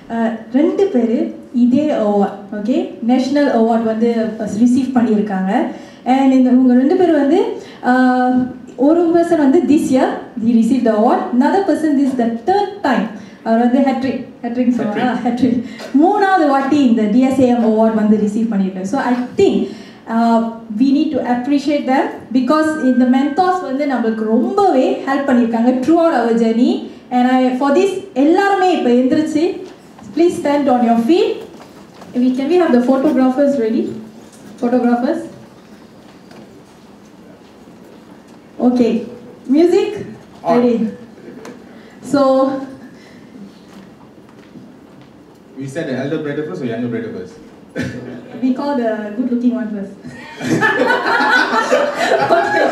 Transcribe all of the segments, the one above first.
ரெண்டு பேர் இதே அவார்ட் ஓகே நேஷ்னல் அவார்ட் வந்து ரிசீவ் பண்ணியிருக்காங்க அண்ட் இந்த இவங்க ரெண்டு பேர் வந்து uh, ஒரு பர்சன் வந்து this year the receive the award another person this the third time அவர் வந்து ஹெட்ரிக் ஹெட்ரிக் சொல்லுவாங்க ஹெட்ரிக் மூணாவது வாட்டி இந்த டிஎஸ்ஏஎம் அவார்ட் வந்து ரிசீவ் பண்ணியிருக்காரு so I think we need to appreciate them because இந்த மென்டாஸ் வந்து நம்மளுக்கு ரொம்பவே ஹெல்ப் பண்ணியிருக்காங்க throughout our journey and I for this எல்லாருமே இப்போ எந்திரிச்சு please stand on your feel we can we have the photographers ready photographers okay music On. ready so We said the elder brother first or younger brother first? we call the good looking one first okay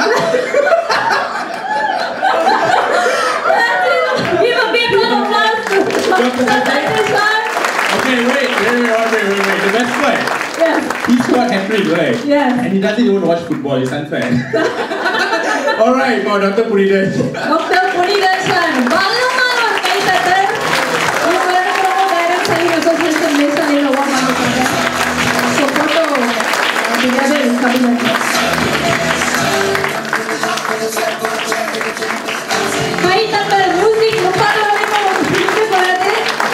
give a big round of applause to Dr. Satish Okay, wait, wait, wait, wait, wait, wait, wait. The best part, Yes. he scored hat-trick, right? Yes. And he doesn't even watch football, it's unfair. Alright, for Dr. Puridas. Dr. Punidarshan, பலமான ஒரு கைத்தட்டல். இவங்க ரெண்டு பேரும் Direct Selling Association National Award வாங்கியிருக்காங்க. So, photo together is coming up. கைத்தட்டல், music முப்பது வரைக்கும் இருக்கக்கூடாது.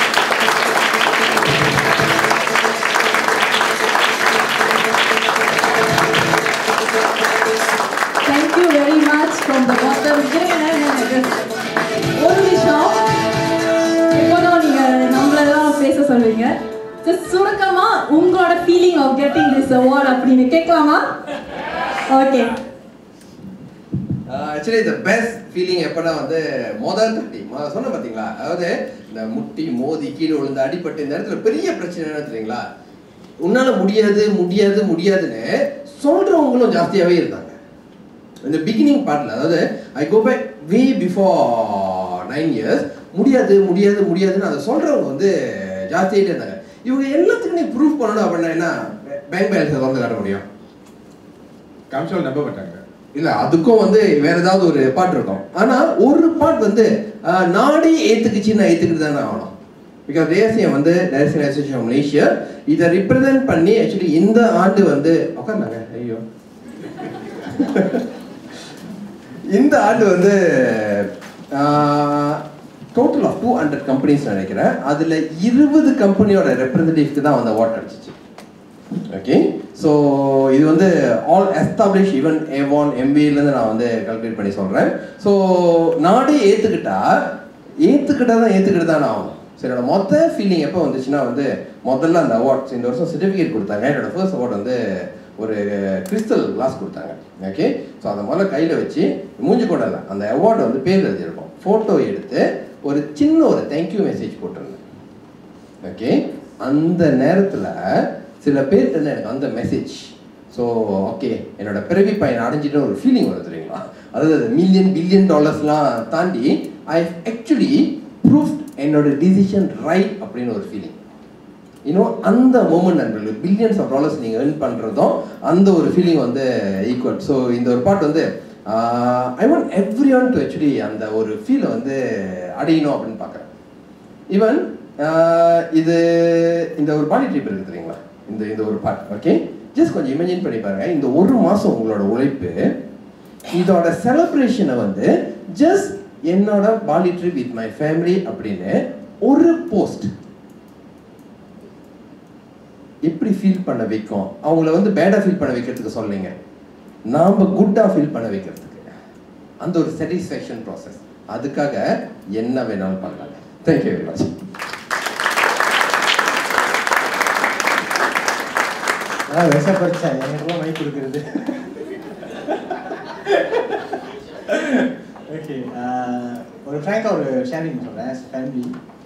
Thank you very much from the bottom. இருங்க, இருங்க, இருங்க. ஒரு நிமிஷம் எப்போதும் நீங்க நம்மள தான் பேச சொல்வீங்க Just சுருக்கமா உங்களோட feeling of getting this award அப்படின்னு கேட்கலாமா okay actually the best feeling எப்போனா வந்து மொதல் தட்டி மொதல் சொன்ன பார்த்தீங்களா அதாவது இந்த முட்டி மோதி கீழே விழுந்து அடிபட்டு இந்த இடத்துல பெரிய பிரச்சனை என்ன தெரியுங்களா உன்னால முடியாது முடியாது முடியாதுன்னு சொல்றவங்களும் ஜாஸ்தியாகவே இருந்தாங்க இந்த பிகினிங் பார்ட்ல அதாவது I go back way before nine years முடியாது முடியாது முடியாதுன்னு அதை சொல்றவங்க வந்து ஜாஸ்தியாகிட்டே இருந்தாங்க இவங்க எல்லாத்துக்கும் நீ ப்ரூஃப் பண்ணணும் அப்படின்னா என்ன பேங்க் பேலன்ஸை திறந்து காட்ட முடியும் காமிச்சாலும் நம்ப மாட்டாங்க இல்ல அதுக்கும் வந்து வேற ஏதாவது ஒரு பாட்டு இருக்கும் ஆனா ஒரு பாட்டு வந்து ஆஹ், நாடே ஏத்துக்குச்சு நான் ஏத்துக்கிட்டு தானே ஆகணும் பிகாஸ் தேசியம் வந்து நேஷனல் அசோசியேஷன் மலேசியா இதை ரிப்ரசென்ட் பண்ணி ஆக்சுவலி இந்த ஆண்டு வந்து உட்காந்தாங்க ஐயோ இந்த ஆண்டு வந்து total of two hundred companies நினைக்கிறேன் அதுல இருபது கம்பெனியோட ரெப்ரசன்டேட்டிவ்க்கு தான் வந்து அவார்ட் கிடைச்சிச்சு ஓகே ஸோ இது வந்து ஆல் எஸ்டாப்ளிஷ் ஈவன் ஏவான் எம்பிஏலேருந்து நான் வந்து கால்குலேட் பண்ணி சொல்கிறேன் ஸோ நாடே ஏற்றுக்கிட்டா ஏற்றுக்கிட்டா தான் ஏற்றுக்கிட்டு தானே ஆகும் சரி என்னோட மொத்த ஃபீலிங் எப்போ வந்துச்சுன்னா வந்து முதல்ல அந்த அவார்ட்ஸ் இந்த வருஷம் சர்டிஃபிகேட் கொடுத்தாங்க என்னோட ஃபர்ஸ்ட் அவார்ட் வந்து ஒரு கிறிஸ்டல் கிளாஸ் கொடுத்தாங்க ஓகே ஸோ அதை முதல்ல கையில் வச்சு மூஞ்சி கூட இல்லை அந்த அவார்டு வந்து பேர் எழுதியிருக்கோம் ஃபோட்டோ எடுத்து ஒரு சின்ன ஒரு தேங்க்யூ மெசேஜ் போட்டிருந்தேன் ஓகே அந்த நேரத்தில் சில பேர்கிட்ட இருந்து எனக்கு அந்த மெசேஜ் ஸோ ஓகே என்னோட பிறவி பயன் அடைஞ்சிட்டு ஒரு ஃபீலிங் வரும் தெரியுங்களா அதாவது மில்லியன் பில்லியன் டாலர்ஸ்லாம் தாண்டி ஐ ஆக்சுவலி ப்ரூஃப் என்னோட டிசிஷன் ரைட் அப்படின்னு ஒரு ஃபீலிங் இன்னும் அந்த மூமெண்ட் நண்பர்கள் பில்லியன்ஸ் ஆஃப் டாலர்ஸ் நீங்கள் earn பண்ணுறதும் அந்த ஒரு ஃபீலிங் வந்து ஈக்குவல் ஸோ இந்த ஒரு பாட்டு வந்து I want everyone to actually அந்த ஒரு ஃபீலை வந்து அடையணும் அப்படின்னு பார்க்குறேன் ஈவன் இது இந்த ஒரு பாடி ட்ரிப் இருக்கு தெரியுங்களா இந்த இந்த ஒரு பாட் ஓகே ஜஸ்ட் கொஞ்சம் இமேஜின் பண்ணி பாருங்க இந்த ஒரு மாதம் உங்களோட உழைப்பு இதோட செலிப்ரேஷனை வந்து ஜஸ்ட் என்னோட Bali trip with my family அப்படின்னு ஒரு போஸ்ட் எப்படி ஃபீல் பண்ண வைக்கும் அவங்கள வந்து பேடாக ஃபீல் பண்ண வைக்கிறதுக்கு சொல்லலைங்க நாம் குட்டாக ஃபீல் பண்ண வைக்கிறதுக்கு அந்த ஒரு சாட்டிஸ்ஃபேக்ஷன் ப்ராசஸ் அதுக்காக என்ன வேணாலும் பண்ணலாங்க தேங்க்யூ வெரி மச் அதான் விஷ பரிச்சா என்கிட்டலாம் மைக் கொடுக்குறது ஓகே ஒரு ஃப்ரேங்காக ஒரு ஷேரிங் சொல்கிறேன் ஃபேமிலி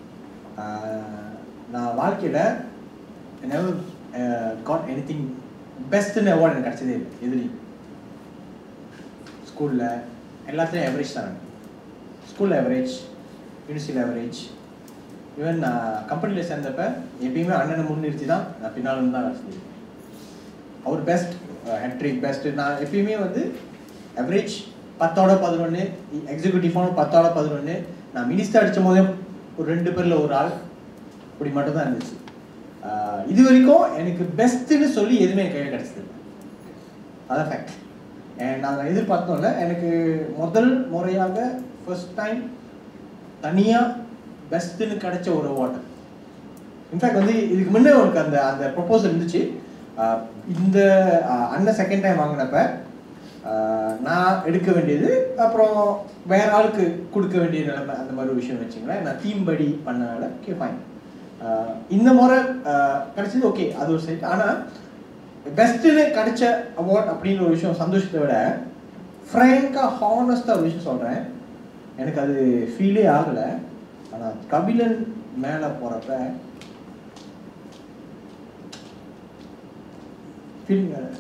நான் வாழ்க்கையில் நெவர் காட் எனி திங் பெஸ்ட்டுன்னு அவார்டு எனக்கு கிடச்சதே இல்லை எதுலேயும் ஸ்கூலில் எல்லாத்துலேயும் எவரேஜ் தான் ஸ்கூலில் எவரேஜ் யூனிவர்சிட்டியில் எவரேஜ் ஈவன் நான் கம்பெனியில் சேர்ந்தப்ப எப்பயுமே அண்ணனை முன்னிறுத்தி தான் நான் பின்னால் இருந்து தான் வேலை செஞ்சிருக்கேன் அவர் பெஸ்ட் ஹெட்ரிக் பெஸ்ட் நான் எப்பயுமே வந்து அவரேஜ் பத்தோட பதினொன்று எக்ஸிக்யூட்டிவ் ஃபோன் பத்தோட பதினொன்று நான் மினிஸ்டர் அடித்த போதே ஒரு ரெண்டு பேரில் ஒரு ஆள் அப்படி மட்டும் தான் இருந்துச்சு ஆஹ் இது வரைக்கும் எனக்கு பெஸ்ட்டுன்னு சொல்லி எதுவுமே என் கையில் கிடச்சது அதான் ஃபேக்ட் அண்ட் நாங்கள் எதிர்பார்த்தோம்ல எனக்கு முதல் முறையாக ஃபர்ஸ்ட் டைம் தனியாக பெஸ்ட்டுன்னு கிடைச்ச ஒரு அவார்டு இன்ஃபேக்ட் வந்து இதுக்கு முன்னே உனக்கு அந்த அந்த ப்ரொப்போசல் இருந்துச்சு ஆஹ் இந்த ஆஹ் அண்ணன் செகண்ட் டைம் வாங்கினப்ப ஆஹ் நான் எடுக்க வேண்டியது அப்புறம் வேற ஆளுக்கு கொடுக்க வேண்டிய நிலைமை அந்த மாதிரி ஒரு விஷயம் வச்சுங்களேன் நான் தீம் படி பண்ணனால ஓகே ஃபைன் இந்த முறை ஆஹ் கிடைச்சது ஓகே அது ஒரு சைட் ஆனால் பெஸ்ட்டுன்னு கிடைச்ச அவார்ட் அப்படின்னு ஒரு விஷயம் சந்தோஷத்தை விட ஃப்ரேங்காக ஹானஸ்டாக ஒரு விஷயம் சொல்கிறேன் எனக்கு அது ஃபீலே ஆகலை ஆனால் கபிலன் மேலே போகிறப்ப ஃபீலிங் வேறு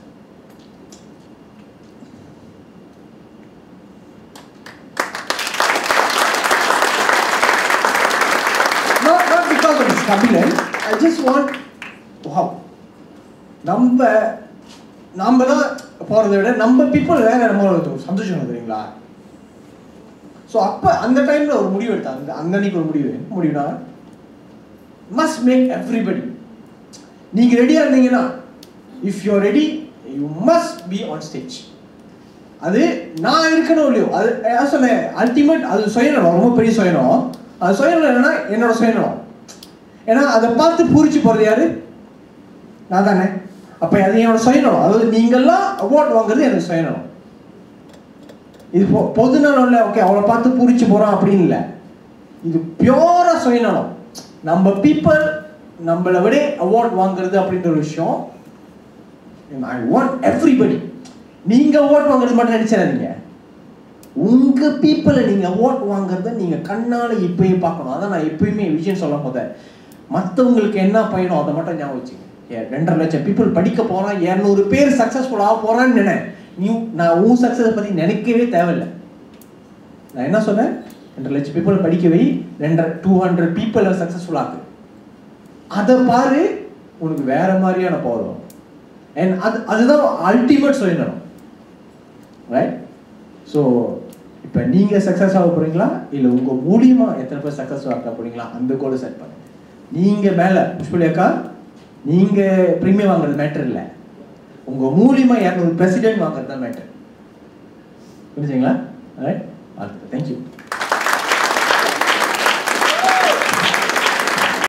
not, not because of his Kabilan. I just want, wow. நம்ம நம்ம தான் போகிறத விட நம்ம பீப்புள் வேற நம்ம ஒரு சந்தோஷம் தெரியுங்களா ஸோ அப்போ அந்த டைமில் ஒரு முடிவு எடுத்தாங்க அந்த அந்த அன்னைக்கு ஒரு முடிவு என்ன முடிவுனா மஸ்ட் மேக் எவ்ரிபடி நீங்கள் ரெடியாக இருந்தீங்கன்னா if you ready you must be on stage அது நான் இருக்கணும் இல்லையோ அது நான் சொன்னேன் அல்டிமேட் அது சுயநலம் ரொம்ப பெரிய சுயநலம் அது சுயநலம் என்னன்னா என்னோட சுயநலம் ஏன்னா அதை பார்த்து பூரிச்சு போகிறது யாரு நான் தானே அப்போ அது என்னோட சுயநலம் அதாவது நீங்கள்லாம் அவார்ட் வாங்குறது எனக்கு சுயநலம் இது பொ பொதுநலம் இல்லை ஓகே அவளை பார்த்து பூரிச்சு போகிறோம் அப்படின்னு இல்லை இது பியோரா சுயநலம் நம்ம பீப்புள் நம்மளை விட அவார்ட் வாங்குறது அப்படின்ற ஒரு விஷயம் ஐ வாண்ட் எவ்ரிபடி நீங்க அவார்ட் வாங்குறது மட்டும் நினைச்சிடாதீங்க உங்க பீப்புளை நீங்க அவார்ட் வாங்குறத நீங்க கண்ணால இப்பயே பார்க்கணும் அதான் நான் எப்பயுமே விஷயம் சொல்ல போத மற்றவங்களுக்கு என்ன பயணம் அதை மட்டும் ஞாபகம் வச்சுங்க ஏ, ரெண்டரை லட்சம் பீப்புள் படிக்க போறான் இரநூறு பேர் சக்சஸ்ஃபுல் ஆக போறான்னு நினை நீ நான் உன் சக்சஸ் பத்தி நினைக்கவே தேவையில்லை நான் என்ன சொன்னேன் ரெண்டரை லட்சம் பீப்புள் படிக்க வை ரெண்டரை டூ ஹண்ட்ரட் பீப்புளை சக்சஸ்ஃபுல் ஆகு அதை பாரு உனக்கு வேற மாதிரியான போதும் அண்ட் அது அதுதான் அல்டிமேட் சுயநலம் ரைட் ஸோ இப்போ நீங்கள் சக்ஸஸ் ஆக போகிறீங்களா இல்லை உங்கள் மூலியமா எத்தனை பேர் சக்ஸஸ் ஆக போகிறீங்களா அந்த கோலை செட் பண்ணுங்க நீங்கள் மேலே புஷ்பலி அக்கா நீங்கள் ப்ரீமியம் வாங்குறது மேட்டர் இல்லை உங்கள் மூலியமா இரநூறு பிரசிடென்ட் வாங்குறது தான் மேட்டர் புரிஞ்சுங்களா ரைட் தேங்க்யூ